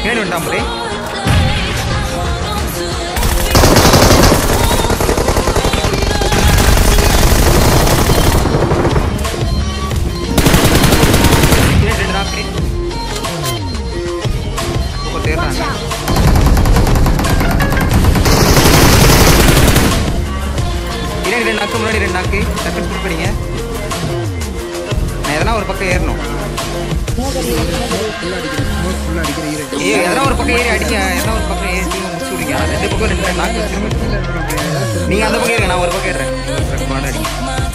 பின்னாடி வந்துட்டான் ப்ரே பின்னாடி ரெண்டு நாக்கு சூப்பர் தேடுறாங்க பின்னாடி ரெண்டு நாக்கு முன்னாடி ரெண்டு நாக்கு டக்கு ஸ்பிட் பண்ணிங்க நான் எதனா ஒரு பக்கம் ஏறணும் ஏ எதனா ஒரு பக்கம் ஏறி அடிங்க எதனா ஒரு பக்கம் ஏறி நீங்க முடிச்சு விடுங்க நான் ரெண்டு பக்கம் ரெண்டு நாக்கு வச்சிருக்கேன் நீங்க அந்த பக்கம் இருங்க நான் ஒரு பக்கம் ஏறுறேன் ரெண்டு பக்கம் அடிங்க